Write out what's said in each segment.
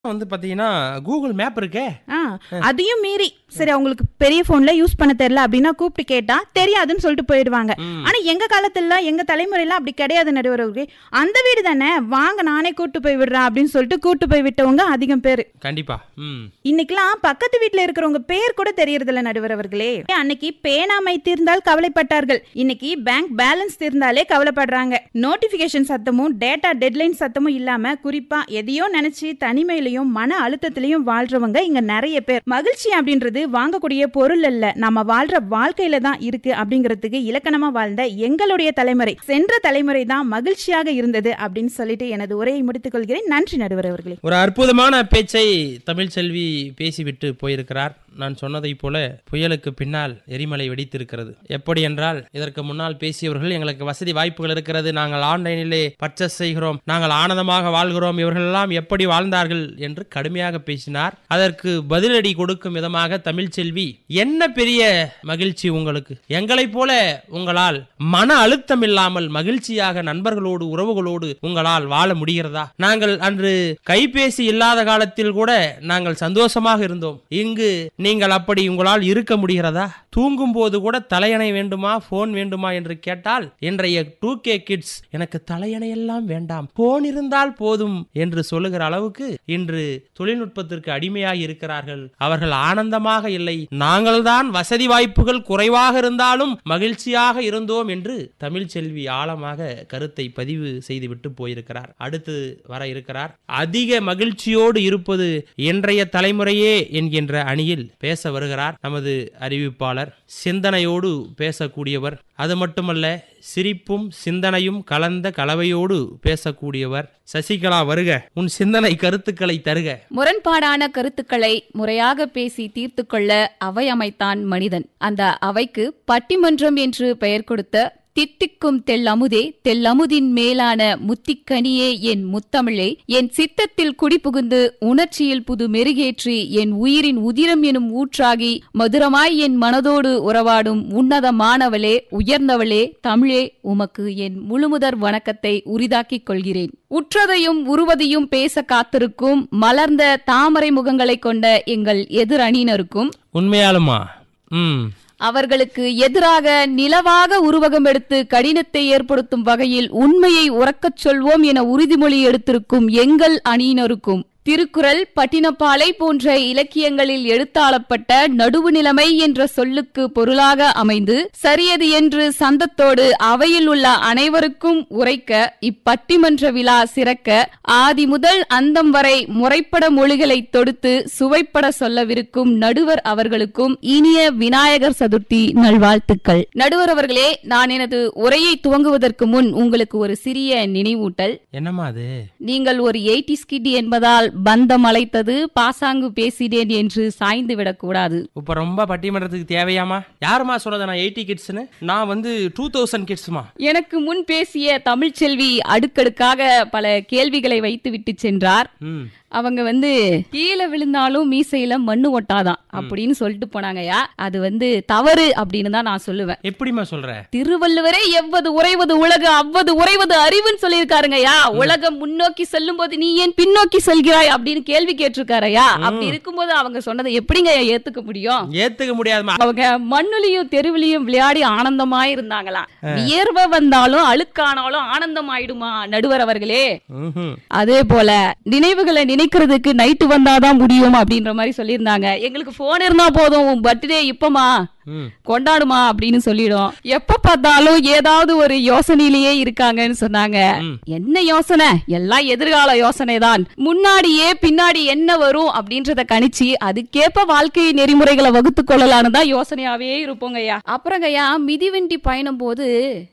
வந்து பாத்தீங்கன்னா Google map இருக்கே ஆ அதையும் மீறி சரி அவங்களுக்கு பெரிய போன்ல யூஸ் பண்ண தெரியல அப்படின்னா கூப்பிட்டு கேட்டா தெரியாதுன்னு சொல்லிட்டு போயிடுவாங்க ம். ஆனா எங்க காலத்துல எங்க தலைமுறையில அப்படி கிடையாது நடுவர்களே அந்த வீடு தானே வாங்க நானே கூட்டு போய் விடுறேன் அப்படின்னு சொல்லிட்டு கூட்டு போய் விட்டவங்க அதிகம் பேரு கண்டிப்பா ம் இன்னைக்கெல்லாம் பக்கத்து வீட்ல இருக்கிறவங்க பேர் கூட தெரியறதில்ல நடுவர் அவர்களே அன்னைக்கு பேனாமை தீர்ந்தால் கவலைப்பட்டார்கள் இன்னைக்கு பேங்க் பேலன்ஸ் தீர்ந்தாலே கவலைப்படுறாங்க நோட்டிபிகேஷன் சத்தமும் டேட்டா டெட்லைன் சத்தமும் இல்லாம குறிப்பா எதையோ நினைச்சு தனிமையிலையும் மன அழுத்தத்திலையும் வாழ்றவங்க இங்க நிறைய பேர் மகிழ்ச்சி அப்படின்றது வாங்கக்கூடிய பொருள் அல்ல நம்ம வாழ்ற வாழ்க்கையில தான் இருக்கு அப்படிங்கிறதுக்கு இலக்கணமா வாழ்ந்த எங்களுடைய தலைமுறை சென்ற தலைமுறை தான் மகிழ்ச்சியாக இருந்தது அப்படின்னு சொல்லிட்டு எனது உரையை முடித்துக் கொள்கிறேன் நன்றி நடுவர் அவர்களே ஒரு அற்புதமான பேச்சை தமிழ்ச்செல்வி பேசிவிட்டு போயிருக்கிறார் நான் சொன்னதைப் போல புயலுக்கு பின்னால் எரிமலை வெடித்திருக்கிறது எப்படி என்றால் இதற்கு முன்னால் பேசியவர்கள் எங்களுக்கு வசதி வாய்ப்புகள் இருக்கிறது நாங்கள் ஆன்லைனிலே பர்ச்சேஸ் செய்கிறோம் நாங்கள் ஆனந்தமாக வாழ்கிறோம் இவர்களெல்லாம் எப்படி வாழ்ந்தார்கள் என்று கடுமையாக பேசினார் அதற்கு பதிலடி கொடுக்கும் விதமாக தமிழ்ச்செல்வி என்ன பெரிய மகிழ்ச்சி உங்களுக்கு எங்களைப் போல உங்களால் மன அழுத்தம் இல்லாமல் மகிழ்ச்சியாக நண்பர்களோடு உறவுகளோடு உங்களால் வாழ முடிகிறதா நாங்கள் அன்று கைபேசி இல்லாத காலத்தில் கூட நாங்கள் சந்தோஷமாக இருந்தோம் இங்கு நீங்கள் அப்படி உங்களால் இருக்க முடிகிறதா தூங்கும் போது கூட தலையணை வேண்டுமா போன் வேண்டுமா என்று கேட்டால் இன்றைய டூ கே கிட்ஸ் எனக்கு தலையணை எல்லாம் வேண்டாம் போன் இருந்தால் போதும் என்று சொல்லுகிற அளவுக்கு இன்று தொழில்நுட்பத்திற்கு அடிமையாகி இருக்கிறார்கள் அவர்கள் ஆனந்தமாக இல்லை நாங்கள்தான் வசதி வாய்ப்புகள் குறைவாக இருந்தாலும் மகிழ்ச்சியாக இருந்தோம் என்று தமிழ்ச்செல்வி ஆழமாக கருத்தை பதிவு செய்துவிட்டு போயிருக்கிறார் அடுத்து வர இருக்கிறார் அதிக மகிழ்ச்சியோடு இருப்பது இன்றைய தலைமுறையே என்கின்ற அணியில் பேச வருகிறார் நமது அறிவிப்பாளர் சிந்தனையோடு பேசக்கூடியவர் அது மட்டுமல்ல சிரிப்பும் சிந்தனையும் கலந்த கலவையோடு பேசக்கூடியவர் சசிகலா வருக உன் சிந்தனை கருத்துக்களை தருக முரண்பாடான கருத்துக்களை முறையாக பேசி தீர்த்து கொள்ள அவை அமைத்தான் மனிதன் அந்த அவைக்கு பட்டிமன்றம் என்று பெயர் கொடுத்த தித்திக்கும் தெல்லமுதே தெல்லமுதின் மேலான முத்திக்கனியே என் முத்தமிழே என் சித்தத்தில் குடிபுகுந்து உணர்ச்சியில் புது மெருகேற்றி என் உயிரின் உதிரம் எனும் ஊற்றாகி மதுரமாய் என் மனதோடு உறவாடும் உன்னதமானவளே உயர்ந்தவளே தமிழே உமக்கு என் முழுமுதற் வணக்கத்தை உரிதாக்கிக் கொள்கிறேன் உற்றதையும் உருவதையும் பேச காத்திருக்கும் மலர்ந்த தாமரை முகங்களைக் கொண்ட எங்கள் எதிரணியினருக்கும் உண்மையாலுமா ம் அவர்களுக்கு எதிராக நிலவாக உருவகம் எடுத்து கடினத்தை ஏற்படுத்தும் வகையில் உண்மையை உறக்கச் சொல்வோம் என உறுதிமொழி எடுத்திருக்கும் எங்கள் அணியினருக்கும் திருக்குறள் பட்டினப்பாலை போன்ற இலக்கியங்களில் எடுத்தாளப்பட்ட நடுவு நிலைமை என்ற சொல்லுக்கு பொருளாக அமைந்து சரியது என்று சந்தத்தோடு அவையில் உள்ள அனைவருக்கும் உரைக்க இப்பட்டிமன்ற விழா சிறக்க ஆதி முதல் அந்தம் வரை முறைப்பட மொழிகளை தொடுத்து சுவைப்பட சொல்லவிருக்கும் நடுவர் அவர்களுக்கும் இனிய விநாயகர் சதுர்த்தி நல்வாழ்த்துக்கள் நடுவர் அவர்களே நான் எனது உரையை துவங்குவதற்கு முன் உங்களுக்கு ஒரு சிறிய நினைவூட்டல் என்னம்மா அது நீங்கள் ஒரு எயிட்டி ஸ்கிட் என்பதால் பந்தம் அழைத்தது பாசாங்கு பேசினேன் என்று சாய்ந்து விடக்கூடாது இப்ப ரொம்ப பட்டிமன்றத்துக்கு தேவையாமா யாருமா சொன்னது நான் எயிட்டி கிட்ஸ்னு நான் வந்து டூ தௌசண்ட் கிட்ஸ்மா எனக்கு முன் பேசிய தமிழ்ச்செல்வி அடுக்கடுக்காக பல கேள்விகளை வைத்து விட்டு சென்றார் ம் அவங்க வந்து கீழே விழுந்தாலும் மீசையில மண்ணு ஒட்டாதான் அப்படின்னு சொல்லிட்டு போனாங்கய்யா அது வந்து தவறு அப்படின்னு தான் நான் சொல்லுவேன் எப்படிம்மா சொல்ற திருவள்ளுவரே எவ்வது உறைவது உலகு அவ்வது உறைவது அறிவுன்னு சொல்லியிருக்காருங்கய்யா உலகம் முன்னோக்கி செல்லும் போது நீ ஏன் பின்னோக்கி செல்கிறாய் அப்படின்னு கேள்வி கேட்டிருக்காருயா அப்படி இருக்கும்போது அவங்க சொன்னதை எப்படிங்க ஏத்துக்க முடியும் ஏத்துக்க முடியாதுமா அவங்க மண்ணுலயும் தெருவிலையும் விளையாடி ஆனந்தமா இருந்தாங்களாம் வியர்வை வந்தாலும் அழுக்கானாலும் ஆனந்தம் ஆயிடுமா நடுவர் அவர்களே ம்ஹும். அதே போல நினைவுகளை நினைக்கிறதுக்கு நைட்டு வந்தாதான் முடியும் அப்படின்ற மாதிரி சொல்லியிருந்தாங்க எங்களுக்கு போன் இருந்தா போதும் உன் பர்த்டே இப்பமா ம் கொண்டாடுமா அப்படின்னு சொல்லிடும் எப்ப பார்த்தாலும் ஏதாவது ஒரு யோசனையிலேயே இருக்காங்கன்னு சொன்னாங்க ம். என்ன யோசனை எல்லாம் எதிர்கால யோசனை தான் முன்னாடியே பின்னாடி என்ன வரும் அப்படின்றத கணிச்சு அதுக்கேற்ப வாழ்க்கை நெறிமுறைகளை வகுத்து கொள்ளலான்னு தான் யோசனையாவே இருப்போங்கய்யா அப்புறங்கய்யா மிதிவண்டி பயணம் போது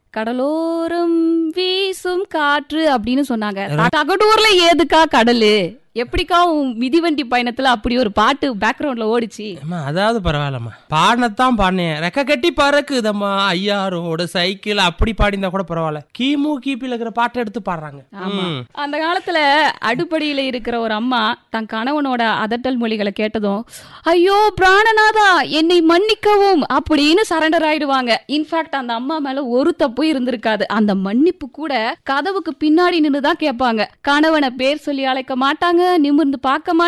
கடலோரம் வீசும் காற்று அப்படின்னு சொன்னாங்க தகடூர்ல ஏதுக்கா கடலு எப்படிக்கா உன் மிதிவண்டி பயணத்துல அப்படி ஒரு பாட்டு பேக்ரவுண்ட்ல ஓடிச்சு அம்மா அதாவது பரவாயில்லம்மா பாடினத்தான் தான் பாடினேன் ரெக்க கட்டி பறக்குதம்மா ஐயாரோட சைக்கிள் அப்படி பாடிந்தா கூட பரவாயில்ல கிமு கிபில இருக்கிற பாட்டை எடுத்து பாடுறாங்க ம். அந்த காலத்துல அடுப்படியில இருக்கிற ஒரு அம்மா தன் கணவனோட அதட்டல் மொழிகளை கேட்டதும் ஐயோ பிராணநாதா என்னை மன்னிக்கவும் அப்படின்னு சரண்டர் ஆயிடுவாங்க இன்ஃபேக்ட் அந்த அம்மா மேல ஒரு தப்பு இருந்திருக்காது அந்த மன்னிப்பு கூட கதவுக்கு பின்னாடி நின்று தான் கேட்பாங்க கணவனை பேர் சொல்லி அழைக்க மாட்டாங்க நிமிர்ந்து பார்க்க மாட்டாங்க